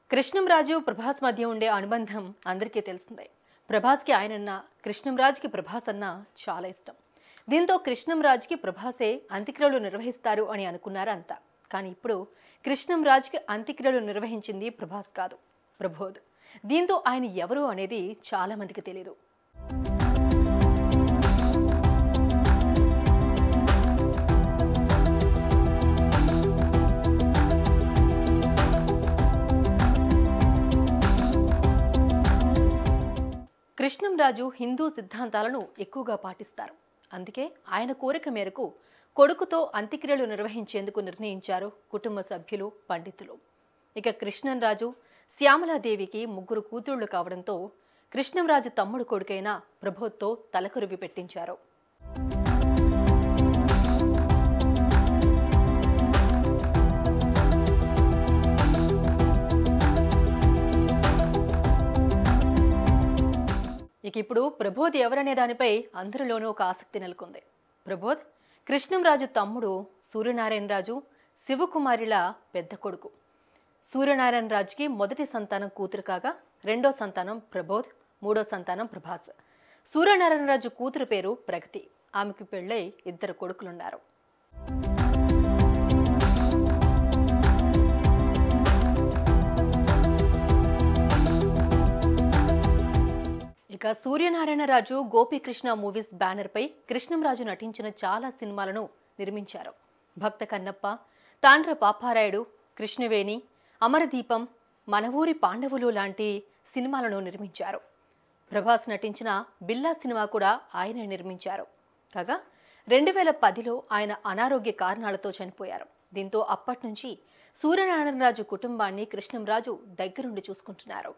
కృష్ణంరాజు ప్రభాస్ మధ్య ఉండే అనుబంధం అందరికీ తెలిసిందే ప్రభాస్కి ఆయనన్న కృష్ణంరాజ్కి ప్రభాస్ అన్న చాలా ఇష్టం దీంతో కృష్ణంరాజ్కి ప్రభాసే అంత్యక్రియలు నిర్వహిస్తారు అని అనుకున్నారు అంతా కానీ ఇప్పుడు కృష్ణంరాజ్కి అంత్యక్రియలు నిర్వహించింది ప్రభాస్ కాదు ప్రబోధ్ దీంతో ఆయన ఎవరు అనేది చాలా మందికి తెలియదు కృష్ణంరాజు హిందూ సిద్ధాంతాలను ఎక్కువగా పాటిస్తారు అందుకే ఆయన కోరిక మేరకు కొడుకుతో అంత్యక్రియలు నిర్వహించేందుకు నిర్ణయించారు కుటుంబ సభ్యులు పండితులు ఇక కృష్ణంరాజు శ్యామలాదేవికి ముగ్గురు కూతుళ్లు కావడంతో కృష్ణంరాజు తమ్ముడు కొడుకైన ప్రభోత్తో తలకొరివి పెట్టించారు ఇక ఇప్పుడు ప్రబోధ్ ఎవరనే దానిపై అందరిలోనూ ఒక ఆసక్తి నెలకొంది ప్రబోధ్ కృష్ణంరాజు తమ్ముడు సూర్యనారాయణరాజు శివకుమారిల పెద్ద కొడుకు సూర్యనారాయణ రాజుకి మొదటి సంతానం కూతురు కాగా రెండో సంతానం ప్రబోధ్ మూడో సంతానం ప్రభాస్ సూర్యనారాయణరాజు కూతురు పేరు ప్రగతి ఆమెకు పెళ్ళై ఇద్దరు కొడుకులున్నారు ఇక సూర్యనారాయణరాజు గోపీకృష్ణ మూవీస్ బ్యానర్పై కృష్ణంరాజు నటించిన చాలా సినిమాలను నిర్మించారు భక్త కన్నప్ప తాండ్ర పాపారాయుడు కృష్ణవేణి అమరదీపం మన ఊరి పాండవులు లాంటి సినిమాలను నిర్మించారు ప్రభాస్ నటించిన బిల్లా సినిమా కూడా ఆయనే నిర్మించారు కాగా రెండు వేల పదిలో ఆయన అనారోగ్య కారణాలతో చనిపోయారు దీంతో అప్పటి నుంచి సూర్యనారాయణరాజు కుటుంబాన్ని కృష్ణంరాజు దగ్గరుండి చూసుకుంటున్నారు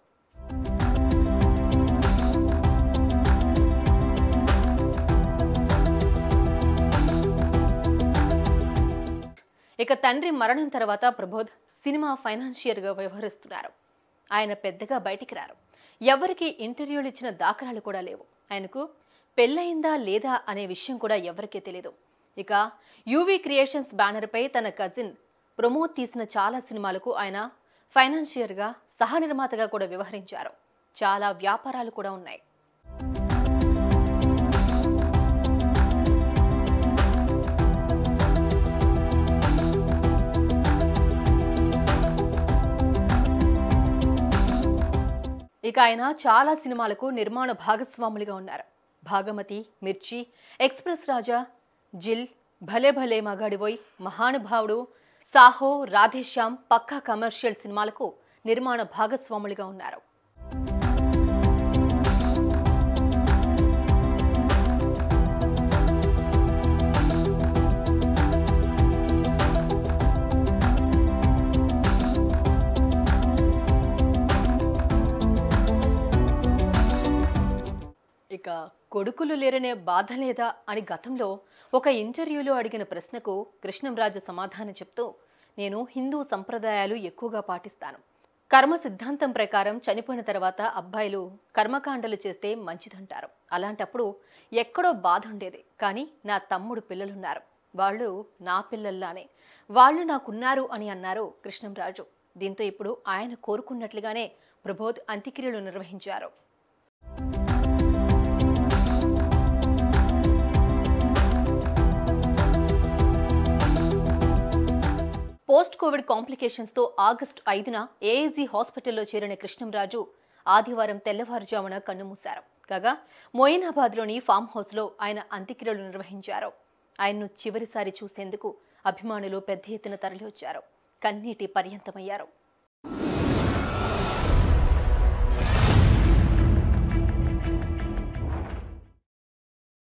ఇక తండ్రి మరణం తర్వాత ప్రబోధ్ సినిమా ఫైనాన్షియర్గా వ్యవహరిస్తున్నారు ఆయన పెద్దగా బయటికి రారు ఎవరికి ఇంటర్వ్యూలు ఇచ్చిన దాఖలాలు కూడా లేవు ఆయనకు పెళ్ళయిందా లేదా అనే విషయం కూడా ఎవరికీ తెలియదు ఇక యూవీ క్రియేషన్స్ బ్యానర్పై తన కజిన్ ప్రమోద్ తీసిన చాలా సినిమాలకు ఆయన ఫైనాన్షియర్గా సహ నిర్మాతగా కూడా వ్యవహరించారు చాలా వ్యాపారాలు కూడా ఉన్నాయి ఇక ఆయన చాలా సినిమాలకు నిర్మాణ భాగస్వాములుగా ఉన్నారు భాగమతి మిర్చి ఎక్స్ప్రెస్ రాజా జిల్ భలే భలే మగాడివోయ్ మహానుభావుడు సాహో రాధేశ్యామ్ పక్కా కమర్షియల్ సినిమాలకు నిర్మాణ భాగస్వాములుగా ఉన్నారు ఇక కొడుకులు లేరనే బాధ లేదా అని గతంలో ఒక ఇంటర్వ్యూలో అడిగిన ప్రశ్నకు కృష్ణంరాజు సమాధానం చెప్తూ నేను హిందూ సంప్రదాయాలు ఎక్కువగా పాటిస్తాను కర్మ సిద్ధాంతం ప్రకారం చనిపోయిన తర్వాత అబ్బాయిలు కర్మకాండలు చేస్తే మంచిదంటారు అలాంటప్పుడు ఎక్కడో బాధ ఉండేది కానీ నా తమ్ముడు పిల్లలున్నారు వాళ్ళు నా పిల్లల్లానే వాళ్ళు నాకున్నారు అని అన్నారు కృష్ణంరాజు దీంతో ఇప్పుడు ఆయన కోరుకున్నట్లుగానే ప్రబోధ్ అంత్యక్రియలు నిర్వహించారు పోస్ట్ కోవిడ్ కాంప్లికేషన్స్తో ఆగస్టు ఐదున ఏఐజీ హాస్పిటల్లో చేరిన కృష్ణంరాజు ఆదివారం తెల్లవారుజామున కన్నుమూశారు కాగా మొయినాబాద్లోని ఫామ్ హౌస్లో ఆయన అంత్యక్రియలు నిర్వహించారు ఆయన్ను చివరిసారి చూసేందుకు అభిమానులు పెద్ద ఎత్తున తరలివచ్చారు కన్నీటి పర్యంతమయ్యారు